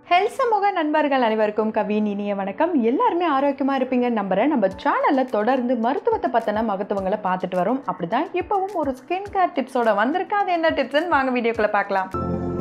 health சமூக நண்பர்கள் அனைவருக்கும் கவின் இனிய வணக்கம் எல்லாருமே ஆரோக்கியமா இருப்பீங்க நம்புறேன் நம்ம சேனல்ல தொடர்ந்து மருத்துவத்தை பத்தின மகத்துவங்களை பார்த்துட்டு வரோம் அப்படிதான் இப்பவும் ஒரு ஸ்கின் கேர் டிப்ஸோட வந்திருக்கு அது என்ன டிப்ஸ்ன்னு வாங்க வீடியோக்குள்ள பார்க்கலாம்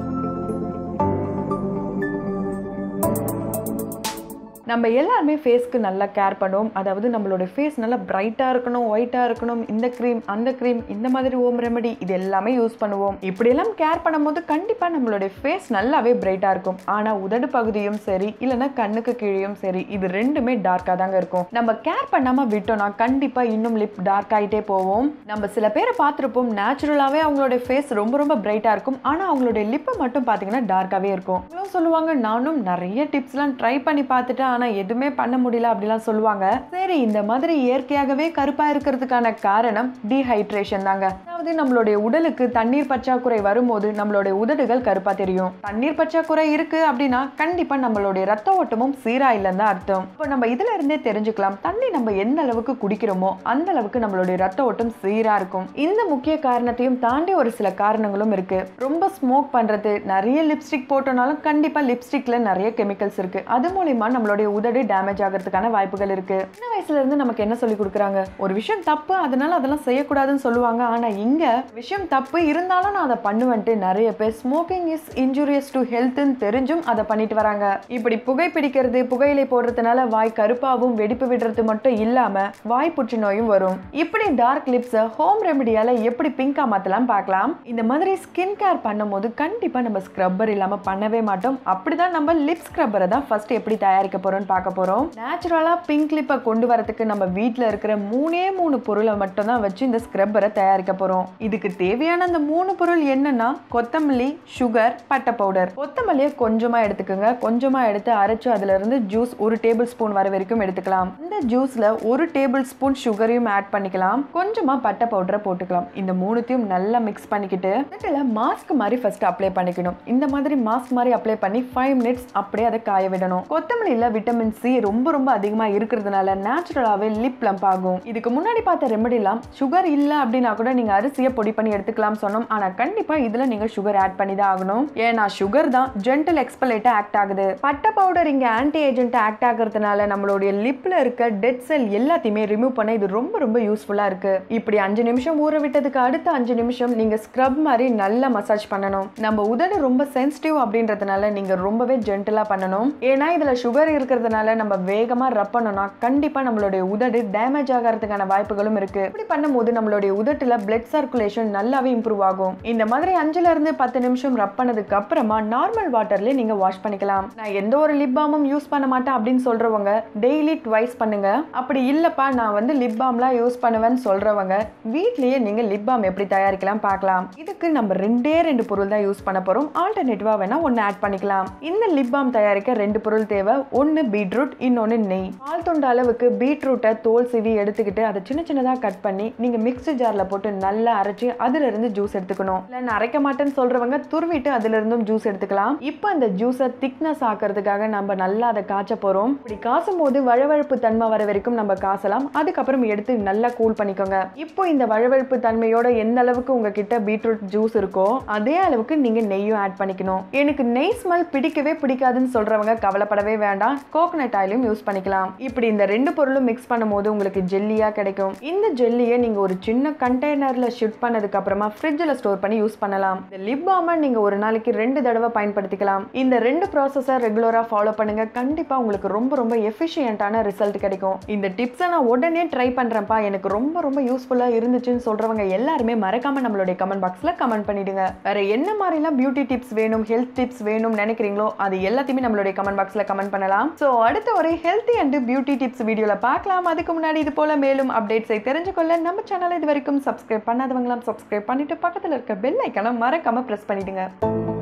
நம்ம எல்லாருமே ஃபேஸ்க்கு நல்லா கேர் பண்ணுவோம் அதாவது நம்மளோட ஃபேஸ் நல்லா பிரைட்டாக இருக்கணும் ஒயிட்டாக இருக்கணும் இந்த க்ரீம் அந்த க்ரீம் இந்த மாதிரி ஓம் ரெமெடி இது எல்லாமே யூஸ் பண்ணுவோம் இப்படியெல்லாம் கேர் பண்ணும்போது கண்டிப்பாக நம்மளுடைய ஃபேஸ் நல்லாவே பிரைட்டாக இருக்கும் ஆனால் உதடு பகுதியும் சரி இல்லைன்னா கண்ணுக்கு கீழேயும் சரி இது ரெண்டுமே டார்க்காக தாங்க இருக்கும் நம்ம கேர் பண்ணாமல் விட்டோம்னா கண்டிப்பாக இன்னும் லிப் டார்க் ஆகிட்டே போவோம் நம்ம சில பேரை பார்த்துருப்போம் நேச்சுரலாகவே அவங்களோட ஃபேஸ் ரொம்ப ரொம்ப பிரைட்டாக இருக்கும் ஆனால் அவங்களுடைய லிப்பை மட்டும் பார்த்தீங்கன்னா டார்க்காகவே இருக்கும் இவங்களும் சொல்லுவாங்க நானும் நிறைய டிப்ஸ்லாம் ட்ரை பண்ணி பார்த்துட்டேன் ஆனால் எதுவுமே பண்ண முடியல அப்படிலாம் சொல்லுவாங்க சரி இந்த மாதிரி இயற்கையாகவே கருப்பாக இருக்கிறதுக்கான காரணம் டீஹைட்ரேஷன் தாங்க அதாவது நம்மளுடைய உடலுக்கு தண்ணீர் பற்றாக்குறை வரும்போது நம்மளுடைய உதடுகள் கருப்பா தெரியும் தண்ணீர் பற்றாக்குறை இருக்கு அப்படின்னா கண்டிப்பா நம்மளுடைய ரத்த ஓட்டமும் சீரா இல்லைன்னு தான் அர்த்தம் இப்போ நம்ம இதுல இருந்தே தெரிஞ்சுக்கலாம் தண்ணி நம்ம எந்த அளவுக்கு குடிக்கிறோமோ அந்த அளவுக்கு நம்மளுடைய ரத்த ஓட்டம் சீரா இருக்கும் இந்த முக்கிய காரணத்தையும் தாண்டி ஒரு சில காரணங்களும் இருக்கு ரொம்ப ஸ்மோக் பண்றது நிறைய லிப்ஸ்டிக் போட்டோம்னாலும் கண்டிப்பா லிப்ஸ்டிக்ல நிறைய கெமிக்கல்ஸ் இருக்கு அது மூலியமா நம்மளுடைய உதடு டேமேஜ் ஆகிறதுக்கான வாய்ப்புகள் இருக்கு சின்ன வயசுல இருந்து நமக்கு என்ன சொல்லி கொடுக்குறாங்க ஒரு விஷயம் தப்பு அதனால அதெல்லாம் செய்யக்கூடாதுன்னு சொல்லுவாங்க ஆனா இங்க விஷயம் தப்பு இருந்தாலும் நான் அதை பண்ணுவேன்ட்டு நிறைய பேர் ஸ்மோக்கிங் இஸ் இன்ஜூரியஸ் டு ஹெல்த்னு தெரிஞ்சும் அதை பண்ணிட்டு வராங்க இப்படி புகைப்பிடிக்கிறது புகையிலை போடுறதுனால வாய் கருப்பாவும் வெடிப்பு விடுறது மட்டும் இல்லாம வாய் புற்றுநோயும் வரும் இப்படி டார்க் லிப்ஸை ஹோம் ரெமெடியால எப்படி பிங்கா மாத்தலாம் பார்க்கலாம் இந்த மாதிரி ஸ்கின் கேர் பண்ணும்போது கண்டிப்பா நம்ம ஸ்க்ரப்பர் இல்லாம பண்ணவே மாட்டோம் அப்படிதான் நம்ம லிப் ஸ்க்ரப்பரை தான் ஃபர்ஸ்ட் எப்படி தயாரிக்க போறோம்னு பார்க்க போறோம் நேச்சுரலா பிங்க் லிப்பை கொண்டு வரதுக்கு நம்ம வீட்டில் இருக்கிற மூணே மூணு பொருளை மட்டும் தான் வச்சு இந்த ஸ்க்ரப்பரை தயாரிக்க போறோம் இதுக்கு தேவையான அந்த மூணு பொருள் என்னன்னா கொத்தமல்லி சுகர் பட்டை பவுடர் கொத்தமல்லியை கொஞ்சமா எடுத்துக்கோங்க கொஞ்சமா எடுத்து அரைச்சு அதுல இருந்து ஜூஸ் ஒரு டேபிள் ஸ்பூன் வர வரைக்கும் எடுத்துக்கலாம் இந்த ஜூஸ்ல ஒரு டேபிள் ஸ்பூன் சுகரையும் ஆட் பண்ணிக்கலாம் கொஞ்சமா பட்டை பவுடரை போட்டுக்கலாம் இந்த மூணுத்தையும் நல்லா மிக்ஸ் பண்ணிக்கிட்டு இதுல மாஸ்க் மாதிரி ஃபர்ஸ்ட் அப்ளை பண்ணிக்கணும் இந்த மாதிரி மாஸ்க் மாதிரி அப்ளை பண்ணி ஃபைவ் மினிட்ஸ் அப்படியே அதை காய விடணும் கொத்தமல்லியில விட்டமின் சி ரொம்ப ரொம்ப அதிகமா இருக்கிறதுனால நேச்சுரலாவே லிப் லம்ப் ஆகும் இதுக்கு முன்னாடி பார்த்த ரெமெடிலாம் சுகர் இல்ல அப்படின்னா கூட நீங்க அரிசியை பொடி பண்ணி எடுத்துக்கலாம் சொன்னோம் ஆனா கண்டிப்பா இதுல நீங்க சுகர் ஆட் பண்ணி தான் ஆகணும் ஏன்னா சுகர் தான் ஜென்டல் எக்ஸ்பலேட்டா ஆக்ட் ஆகுது பட்டை பவுடர் இங்க ஆன்டி ஏஜென்ட் ஆக்ட் ஆகுறதுனால நம்மளுடைய லிப்ல இருக்க டெட் செல் எல்லாத்தையுமே ரிமூவ் பண்ண இது ரொம்ப ரொம்ப யூஸ்ஃபுல்லா இருக்கு இப்படி அஞ்சு நிமிஷம் ஊற விட்டதுக்கு அடுத்த அஞ்சு நிமிஷம் நீங்க ஸ்க்ரப் மாதிரி நல்லா மசாஜ் பண்ணணும் நம்ம உதடு ரொம்ப சென்சிட்டிவ் அப்படின்றதுனால நீங்க ரொம்பவே ஜென்டலா பண்ணணும் ஏன்னா இதுல சுகர் இருக்கிறதுனால நம்ம வேகமா ரப் பண்ணோம்னா கண்டிப்பா நம்மளுடைய உதடு டேமேஜ் ஆகிறதுக்கான வாய்ப்புகளும் இருக்கு இப்படி பண்ணும்போது நம்மளுடைய உதட்டுல பிளட் சர்க்குலேஷன் நல்லாவே இம்ப்ரூவ் ஆகும் இந்த மாதிரி அஞ்சுல இருந்து பத்து நிமிஷம் ரப் பண்ணதுக்கு அப்புறமா நார்மல் வாட்டர்லயே நீங்க வாஷ் பண்ணிக்கலாம் நான் எந்த ஒரு லிப் பாமும் யூஸ் பண்ண மாட்டேன் அப்படின்னு சொல்றவங்க டெய்லி ட்வைஸ் பண்ணுங்க அப்படி இல்லப்பா நான் வந்து லிப் பாம்லாம் யூஸ் பண்ணுவேன்னு சொல்றவங்க வீட்லயே நீங்க லிப் பாம் எப்படி தயாரிக்கலாம் பார்க்கலாம் இதுக்கு நம்ம ரெண்டே ரெண்டு பொருள் தான் யூஸ் பண்ண போறோம் ஆல்டர்னேட்டிவா வேணா ஒன்னு ஆட் பண்ணிக்கலாம் இந்த லிப் பாம் தயாரிக்க ரெண்டு பொருள் தேவை ஒன்னு பீட்ரூட் இன்னொன்னு நெய் பால் துண்டு அளவுக்கு பீட்ரூட்டை தோல் சிவி எடுத்துக்கிட்டு அதை சின்ன சின்னதா கட் பண்ணி நீங்க மிக்ஸி ஜார்ல போட்டு நல்லா அரைச்சு அதுல இருந்து ஜூஸ் எடுத்துக்கணும் இல்ல நான் அரைக்க மாட்டேன்னு சொல்றவங்க துருவிட்டு அதுல இருந்தும் ஜூஸ் எடுத்துக்கலாம் இப்போ அந்த ஜூஸை திக்னஸ் ஆக்கிறதுக்காக நம்ம நல்லா அதை காய்ச்ச போறோம் இப்படி காசும் போது வழவழப்பு தன்மை வர வரைக்கும் நம்ம காசலாம் அதுக்கப்புறம் எடுத்து நல்லா கூல் பண்ணிக்கோங்க இப்போ இந்த வழவழப்பு தன்மையோட எந்த அளவுக்கு உங்ககிட்ட பீட்ரூட் ஜூஸ் இருக்கோ அதே அளவுக்கு நீங்க நெய்யும் ஆட் பண்ணிக்கணும் எனக்கு நெய் ஸ்மெல் பிடிக்கவே பிடிக்காதுன்னு சொல்றவங்க கவலைப்படவே வேண்டாம் கோகனட் ஆயிலும் யூஸ் பண்ணிக்கலாம் இப்படி இந்த ரெண்டு பொருளும் மிக்ஸ் பண்ணும்போது உங்களுக்கு ஜெல்லியா கிடைக்கும் இந்த ஜெல்லியை நீங்க ஒரு சின்ன கண்டெய்னர்ல ஷிஃப்ட் பண்ணதுக்கு அப்புறமா ஃப்ரிட்ஜில் ஸ்டோர் பண்ணி யூஸ் பண்ணலாம் இந்த லிப் பாமை நீங்க ஒரு நாளைக்கு ரெண்டு தடவை பயன்படுத்திக்கலாம் இந்த ரெண்டு ப்ராசஸை ரெகுலரா ஃபாலோ பண்ணுங்க கண்டிப்பா உங்களுக்கு ரொம்ப ரொம்ப எஃபிஷியன்ட்டான ரிசல்ட் கிடைக்கும் இந்த டிப்ஸை நான் உடனே ட்ரை பண்றேன்ப்பா எனக்கு ரொம்ப ரொம்ப யூஸ்ஃபுல்லா இருந்துச்சுன்னு சொல்றவங்க எல்லாருமே மறக்காம நம்மளுடைய கமெண்ட் பாக்ஸ்ல கமெண்ட் பண்ணிடுங்க வேற என்ன மாதிரிலாம் பியூட்டி டிப்ஸ் வேணும் ஹெல்த் டிப்ஸ் வேணும் நினைக்கிறீங்களோ அது எல்லாத்தையுமே நம்மளுடைய கமெண்ட் பாக்ஸ்ல கமெண்ட் பண்ணலாம் ஸோ அடுத்த ஒரு ஹெல்த்தி அண்ட் பியூட்டி டிப்ஸ் வீடியோல பார்க்கலாம் அதுக்கு முன்னாடி இது போல மேலும் அப்டேட்ஸை தெரிஞ்சுக்கொள்ள நம்ம சேனலை இது வரைக்கும் சப்ஸ்கிரைப் பண்ணாதவங்களாம் சப்ஸ்கிரைப் பண்ணிட்டு பக்கத்துல இருக்க பெல் ஐக்கனை மறக்காம பிரஸ் பண்ணிடுங்க